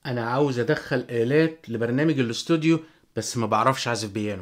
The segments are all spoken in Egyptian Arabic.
انا عاوز ادخل الات لبرنامج الاستوديو بس ما بعرفش اعزف بيانو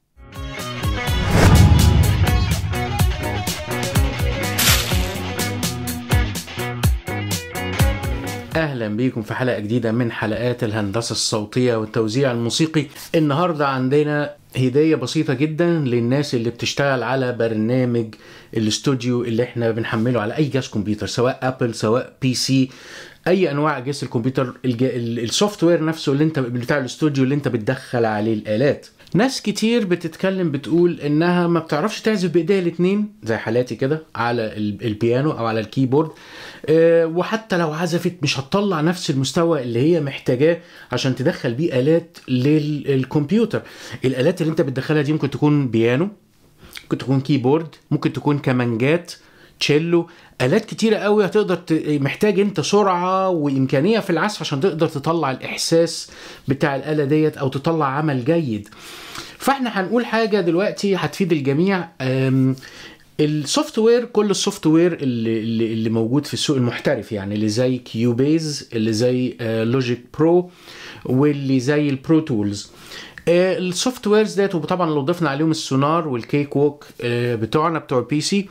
اهلا بيكم في حلقه جديده من حلقات الهندسه الصوتيه والتوزيع الموسيقي النهارده عندنا هديه بسيطه جدا للناس اللي بتشتغل على برنامج الاستوديو اللي احنا بنحمله على اي جهاز كمبيوتر سواء ابل سواء بي سي اي انواع اجهزه الكمبيوتر السوفت وير نفسه اللي انت بتاع الاستوديو اللي انت بتدخل عليه الالات ناس كتير بتتكلم بتقول انها ما بتعرفش تعزف بايديها الاتنين زي حالاتي كده على ال- البيانو او على الكيبورد آه، وحتى لو عزفت مش هتطلع نفس المستوى اللي هي محتاجاه عشان تدخل بيه الات للكمبيوتر الالات اللي انت بتدخلها دي ممكن تكون بيانو ممكن تكون كيبورد ممكن تكون كمانجات تشيلو الات كتيره قوي هتقدر ت... محتاج انت سرعه وامكانيه في العزف عشان تقدر تطلع الاحساس بتاع الاله ديت او تطلع عمل جيد فاحنا هنقول حاجه دلوقتي هتفيد الجميع أم... السوفت وير كل السوفت وير اللي, اللي, اللي موجود في السوق المحترف يعني اللي زي كيوبيز اللي زي لوجيك برو واللي زي البرو تولز السوفت ويرز ديت وطبعا لو ضفنا عليهم السونار والكيك ووك آه، بتوعنا بتوع البي سي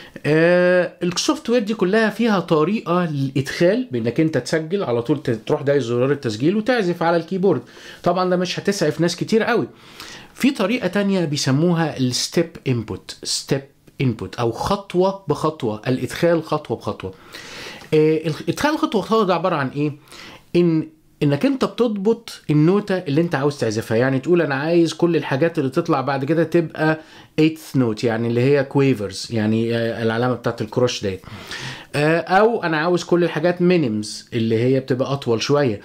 السوفت وير دي كلها فيها طريقه للادخال بانك انت تسجل على طول ت- تروح دايس زرار التسجيل وتعزف على الكيبورد طبعا ده مش هتسعف ناس كتير قوي في طريقه تانية بيسموها الستيب انبوت ستيب انبوت او خطوه بخطوه الادخال خطوه بخطوه آه، الادخال خطوه بخطوه ده عباره عن ايه ان انك انت بتضبط النوتة اللي انت عاوز تعزفها يعني تقول انا عايز كل الحاجات اللي تطلع بعد كده تبقى 8th نوت يعني اللي هي كويفرز يعني آه، العلامة بتاعت الكروش ديت آه، او انا عاوز كل الحاجات مينيمز اللي هي بتبقى اطول شوية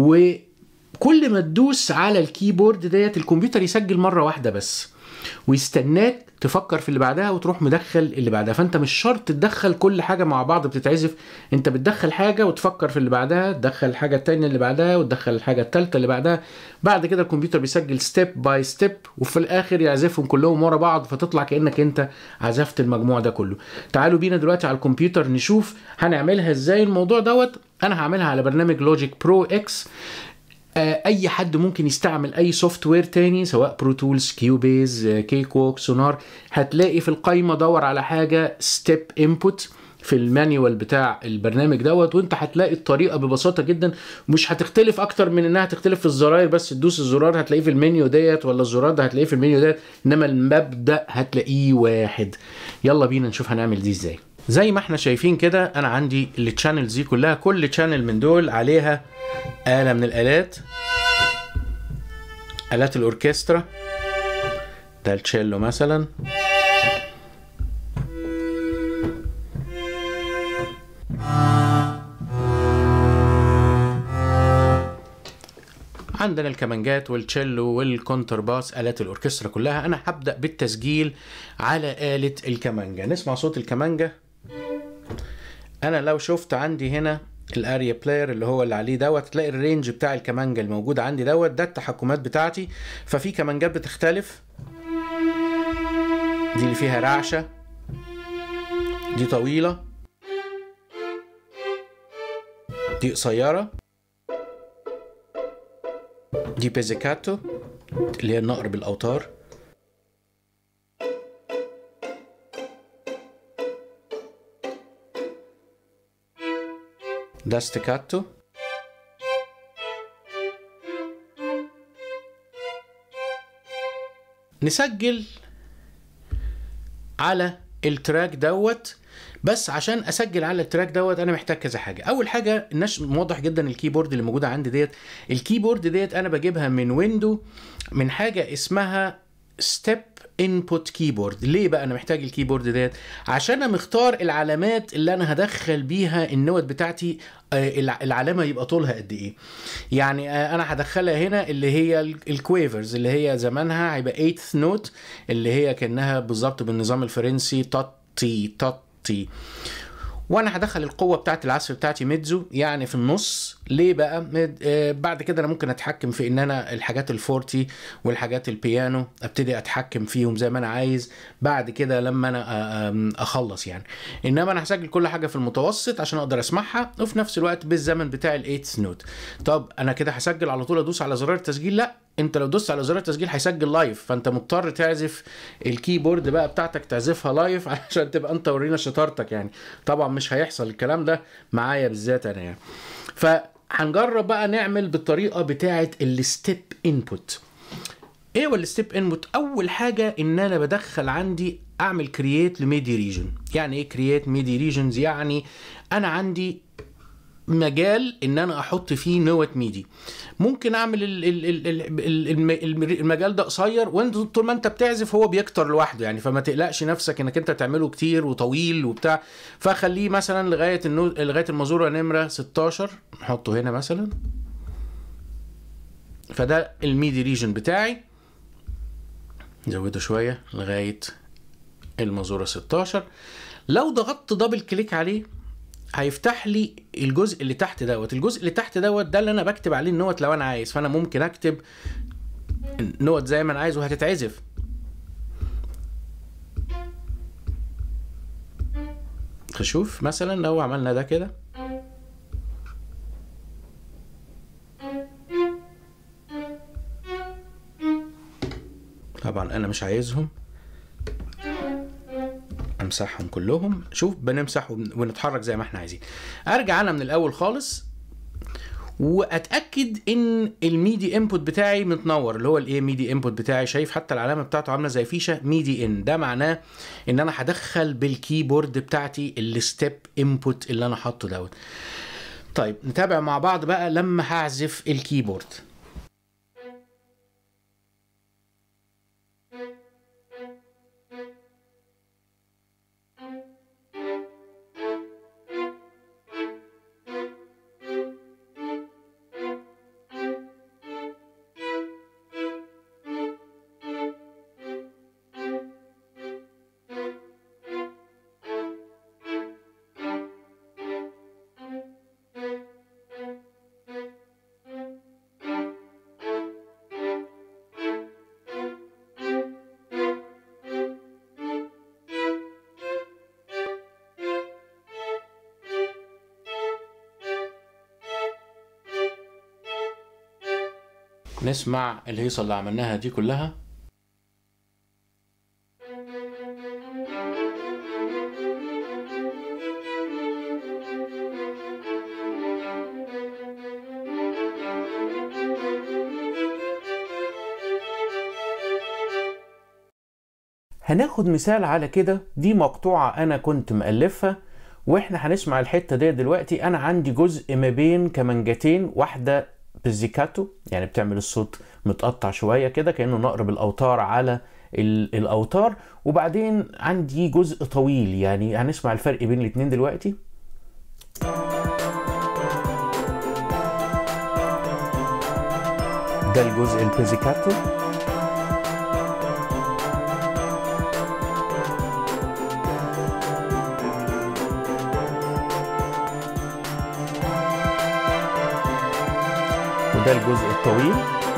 وكل ما تدوس على الكيبورد ديت الكمبيوتر يسجل مرة واحدة بس ويستناك تفكر في اللي بعدها وتروح مدخل اللي بعدها فانت مش شرط تدخل كل حاجه مع بعض بتتعزف انت بتدخل حاجه وتفكر في اللي بعدها تدخل الحاجه التانية اللي بعدها وتدخل الحاجه التالتة اللي بعدها بعد كده الكمبيوتر بيسجل ستيب باي ستيب وفي الاخر يعزفهم كلهم ورا بعض فتطلع كانك انت عزفت المجموع ده كله تعالوا بينا دلوقتي على الكمبيوتر نشوف هنعملها ازاي الموضوع دوت انا هعملها على برنامج لوجيك برو اكس آه، اي حد ممكن يستعمل اي سوفت وير تاني سواء برو تولز كيوبيز كيك ووك سونار هتلاقي في القايمه دور على حاجه ستيب انبوت في المانيوال بتاع البرنامج دوت وانت هتلاقي الطريقه ببساطه جدا مش هتختلف اكتر من انها تختلف في الزراير بس تدوس الزرار هتلاقيه في المنيو ديت ولا الزرار ده هتلاقيه في المنيو ديت انما المبدا هتلاقيه واحد يلا بينا نشوف هنعمل دي ازاي زي ما احنا شايفين كده انا عندي التشانلز دي كلها كل تشانل من دول عليها آلة من الآلات آلات الأوركسترا ده التشيلو مثلا عندنا الكمانجات والتشيلو والكونتر باس آلات الأوركسترا كلها أنا هبدأ بالتسجيل على آلة الكمانجا نسمع صوت الكمانجا انا لو شفت عندي هنا الاريا بلاير اللي هو اللي عليه دوت تلاقي الرينج بتاع الكمانجا الموجود عندي دوت ده التحكمات بتاعتي ففي كمانجات بتختلف دي اللي فيها رعشه دي طويله دي قصيره دي بيزيكاتو اللي هي النقر بالاوتار ده ستيكاتو نسجل على التراك دوت بس عشان اسجل على التراك دوت انا محتاج كذا حاجه اول حاجه الناس واضح جدا الكيبورد اللي موجوده عندي ديت الكيبورد ديت انا بجيبها من ويندو من حاجه اسمها ستيب انبوت كيبورد ليه بقى انا محتاج الكيبورد ديت عشان انا مختار العلامات اللي انا هدخل بيها النوت بتاعتي آه، الع- العلامه يبقى طولها قد ايه يعني آه، انا هدخلها هنا اللي هي ال- الكويفرز اللي هي زمانها هيبقى 8th نوت اللي هي كانها بالظبط بالنظام الفرنسي تطي تطي وانا هدخل القوه بتاعت العزف بتاعتي ميدزو يعني في النص ليه بقى مد... آه بعد كده انا ممكن اتحكم في ان انا الحاجات الفورتي والحاجات البيانو ابتدي اتحكم فيهم زي ما انا عايز بعد كده لما انا آه اخلص يعني انما انا هسجل كل حاجه في المتوسط عشان اقدر اسمعها وفي نفس الوقت بالزمن بتاع الايتس نوت طب انا كده هسجل على طول ادوس على زرار التسجيل لا انت لو دوست على زرار التسجيل هيسجل لايف فانت مضطر تعزف الكيبورد بقى بتاعتك تعزفها لايف عشان تبقى انت ورينا شطارتك يعني طبعا مش هيحصل الكلام ده معايا بالذات انا يعني فهنجرب بقى نعمل بالطريقه بتاعه الستيب انبوت ايه هو الستيب انبوت اول حاجه ان انا بدخل عندي اعمل كرييت لميدي ريجن يعني ايه كرييت ميدي ريجنز يعني انا عندي مجال ان انا احط فيه نوة ميدي ممكن اعمل ال ال ال ال المجال ده قصير وانت طول ما انت بتعزف هو بيكتر لوحده يعني فما تقلقش نفسك انك انت تعمله كتير وطويل وبتاع فخليه مثلا لغايه النو... لغايه المزوره نمره 16 نحطه هنا مثلا فده الميدي ريجن بتاعي نزوده شويه لغايه المزوره 16 لو ضغطت دبل كليك عليه هيفتح لي الجزء اللي تحت دوت الجزء اللي تحت دوت ده اللي انا بكتب عليه النوت لو انا عايز فانا ممكن اكتب نوت زي ما انا عايز وهتتعزف شوف مثلا لو عملنا ده كده طبعا انا مش عايزهم امسحهم كلهم شوف بنمسح ونتحرك زي ما احنا عايزين ارجع انا من الاول خالص واتاكد ان الميدي انبوت بتاعي متنور اللي هو الايه ميدي انبوت بتاعي شايف حتى العلامه بتاعته عامله زي فيشه ميدي ان ده معناه ان انا هدخل بالكيبورد بتاعتي الستيب انبوت اللي انا حاطه دوت طيب نتابع مع بعض بقى لما هعزف الكيبورد نسمع الهيصة اللي عملناها دي كلها هناخد مثال على كده دي مقطوعة أنا كنت مألفها واحنا هنسمع الحتة دي دلوقتي أنا عندي جزء ما بين كمانجتين واحدة بزيكاتو يعني بتعمل الصوت متقطع شويه كده كانه نقرب الاوتار على الاوتار وبعدين عندي جزء طويل يعني هنسمع الفرق بين الاثنين دلوقتي ده الجزء البيزيكاتو وده الجزء الطويل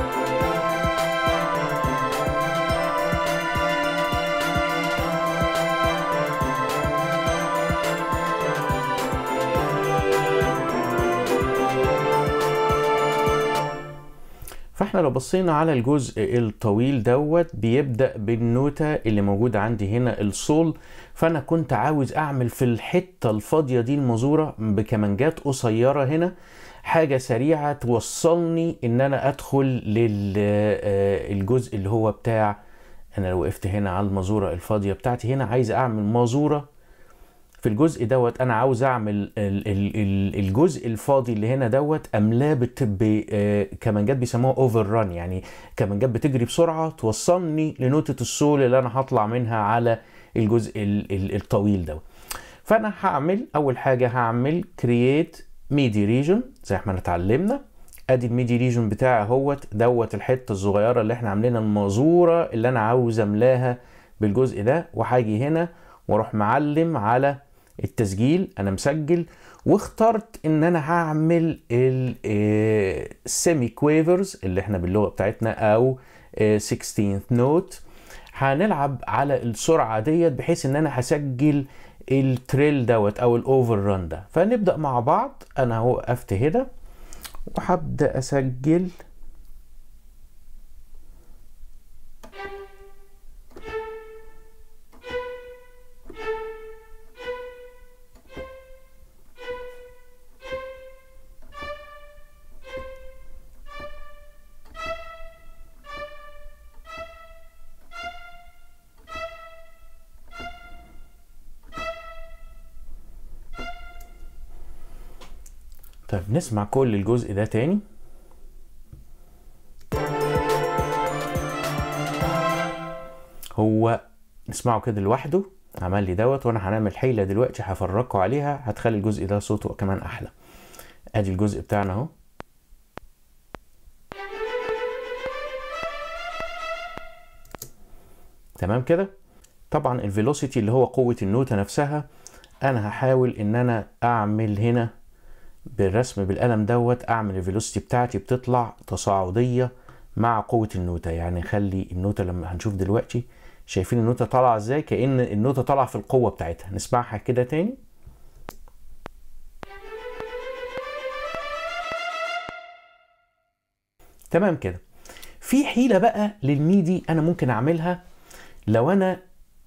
فاحنا لو بصينا على الجزء الطويل دوت بيبدأ بالنوتة اللي موجودة عندي هنا الصول فانا كنت عاوز اعمل في الحتة الفاضية دي المزورة بكمانجات قصيرة هنا حاجة سريعة توصلني ان انا ادخل للجزء اللي هو بتاع انا لو وقفت هنا على المزورة الفاضية بتاعتي هنا عايز اعمل مزورة في الجزء دوت انا عاوز اعمل الجزء الفاضي اللي هنا دوت املاه كمانجات بيسموها اوفر ران يعني كمانجات بتجري بسرعه توصلني لنوتة السول اللي انا هطلع منها على الجزء الطويل دوت فانا هعمل اول حاجه هعمل كرييت ميدي ريجن زي ما اتعلمنا ادي الميدي ريجن بتاعي اهوت دوت الحته الصغيره اللي احنا عاملينها المازوره اللي انا عاوز املاها بالجزء ده وهاجي هنا واروح معلم على التسجيل انا مسجل واخترت ان انا هعمل السيمي كويفرز اللي احنا باللغه بتاعتنا او 16 نوت هنلعب على السرعه ديت بحيث ان انا هسجل التريل دوت او الاوفر ران ده فنبدا مع بعض انا اهو وقفت هنا وهبدا اسجل طيب نسمع كل الجزء ده تاني هو نسمعه كده لوحده عمل لي دوت وانا هنعمل حيله دلوقتي هفرجكم عليها هتخلي الجزء ده صوته كمان احلى ادي الجزء بتاعنا اهو تمام كده طبعا الفيلوسيتي اللي هو قوه النوتة نفسها انا هحاول ان انا اعمل هنا بالرسم بالقلم دوت اعمل الفيلوسيتي بتاعتي بتطلع تصاعديه مع قوه النوتة يعني خلي النوتة لما هنشوف دلوقتي شايفين النوتة طالعه ازاي كأن النوتة طالعه في القوه بتاعتها نسمعها كده تاني تمام كده في حيلة بقى للميدي انا ممكن اعملها لو انا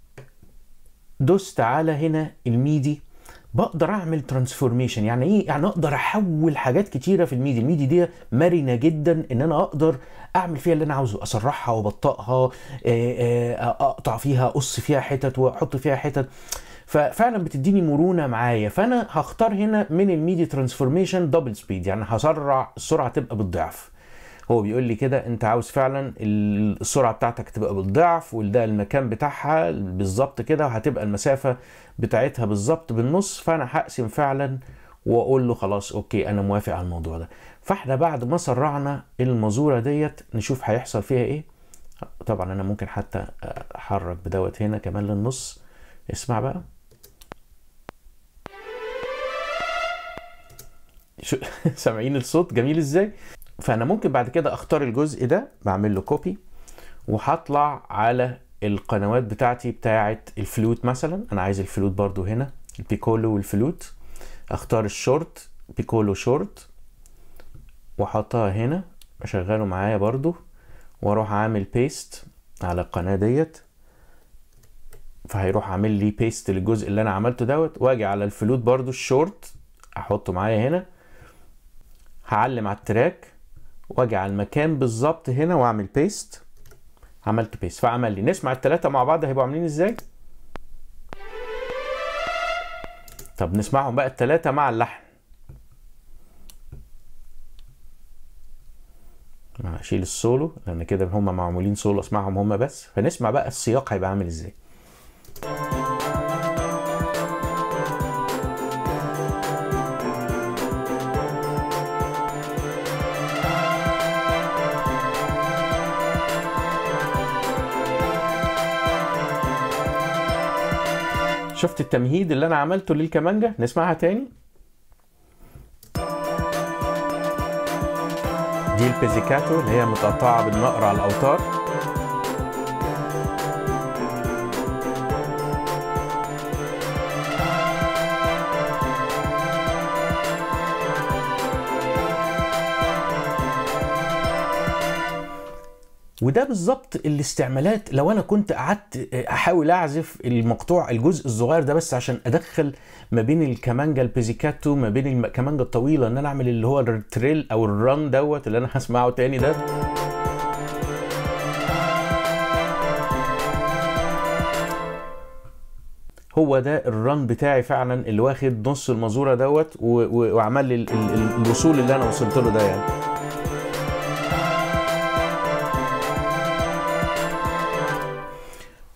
دوست على هنا الميدي بقدر اعمل ترانسفورميشن يعني ايه يعني اقدر احول حاجات كتيره في الميدي الميدي دي مرنه جدا ان انا اقدر اعمل فيها اللي انا عاوزه اسرحها وابطئها اقطع فيها اقص فيها حتت واحط فيها حتت ففعلا بتديني مرونه معايا فانا هختار هنا من الميدي ترانسفورميشن دبل سبيد يعني هسرع السرعه تبقى بالضعف هو بيقول لي كده انت عاوز فعلا السرعه بتاعتك تبقى بالضعف وده المكان بتاعها بالظبط كده وهتبقى المسافه بتاعتها بالظبط بالنص فانا هقسم فعلا واقول له خلاص اوكي انا موافق على الموضوع ده فاحنا بعد ما سرعنا المزوره ديت نشوف هيحصل فيها ايه طبعا انا ممكن حتى احرك بدوت هنا كمان للنص اسمع بقى سامعين الصوت جميل ازاي فانا ممكن بعد كده اختار الجزء ده بعمل له كوبي وهطلع على القنوات بتاعتي بتاعه الفلوت مثلا انا عايز الفلوت برضو هنا البيكولو والفلوت اختار الشورت بيكولو شورت واحطها هنا اشغله معايا برضو واروح عامل بيست على القناه ديت فهيروح عامل لي بيست للجزء اللي انا عملته دوت واجي على الفلوت برضو الشورت احطه معايا هنا هعلم على التراك واجي على المكان بالظبط هنا واعمل بيست عملت بيست فعمل لي نسمع الثلاثه مع بعض هيبقوا عاملين ازاي طب نسمعهم بقى الثلاثه مع اللحن اشيل السولو لان كده هم معمولين سولو اسمعهم هم بس فنسمع بقى السياق هيبقى عامل ازاي شفت التمهيد اللي انا عملته للكمانجة نسمعها تاني دي البيزيكاتو اللي هي متقطعة بالنقر على الأوتار وده بالظبط الاستعمالات لو انا كنت قعدت احاول اعزف المقطوع الجزء الصغير ده بس عشان ادخل ما بين الكمانجا البيزيكاتو ما بين الكمانجا الطويله ان انا اعمل اللي هو التريل او الران دوت اللي انا هسمعه تاني ده هو ده الران بتاعي فعلا اللي واخد نص المزوره دوت وعمل لي الوصول اللي انا وصلت له ده يعني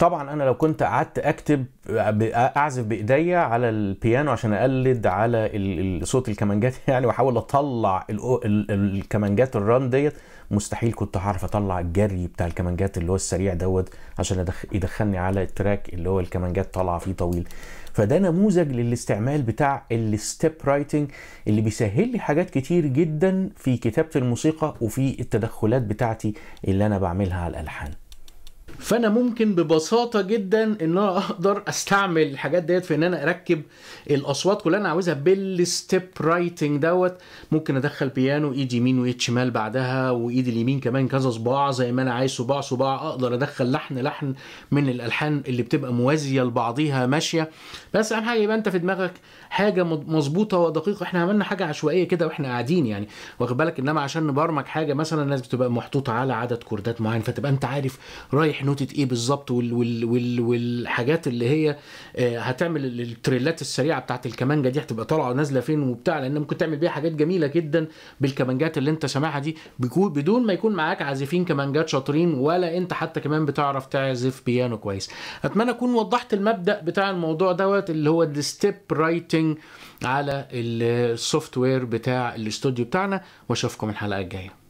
طبعا انا لو كنت قعدت اكتب اعزف بايديا على البيانو عشان اقلد على صوت الكمانجات يعني واحاول اطلع الكمانجات الران ديت مستحيل كنت هعرف اطلع الجري بتاع الكمانجات اللي هو السريع دوت عشان يدخلني على التراك اللي هو الكمانجات طالعه فيه طويل فده نموذج للاستعمال بتاع الستيب رايتنج اللي بيسهل لي حاجات كتير جدا في كتابه الموسيقى وفي التدخلات بتاعتي اللي انا بعملها على الالحان فانا ممكن ببساطه جدا ان انا اقدر استعمل الحاجات ديت في ان انا اركب الاصوات كلها انا عاوزها بالستيب رايتنج دوت ممكن ادخل بيانو ايد يمين وايد شمال بعدها وايد اليمين كمان كذا صباع زي ما انا عايز صباع صباع اقدر ادخل لحن لحن من الالحان اللي بتبقى موازيه لبعضيها ماشيه بس اهم حاجه يبقى انت في دماغك حاجه مظبوطه ودقيقه احنا عملنا حاجه عشوائيه كده واحنا قاعدين يعني واخد بالك انما عشان نبرمج حاجه مثلا الناس بتبقى محطوطه على عدد كوردات معين فتبقى انت عارف رايح نوتة ايه بالظبط وال وال وال والحاجات اللي هي آه، هتعمل التريلات السريعه بتاعت الكمانجه دي هتبقى طالعه نازله فين وبتاع لان ممكن تعمل بيها حاجات جميله جدا بالكمانجات اللي انت سامعها دي بدون ما يكون معاك عازفين كمانجات شاطرين ولا انت حتى كمان بتعرف تعزف بيانو كويس اتمنى اكون وضحت المبدا بتاع الموضوع دوت اللي هو الستيب رايتنج على السوفت وير بتاع الاستوديو بتاعنا واشوفكم الحلقه الجايه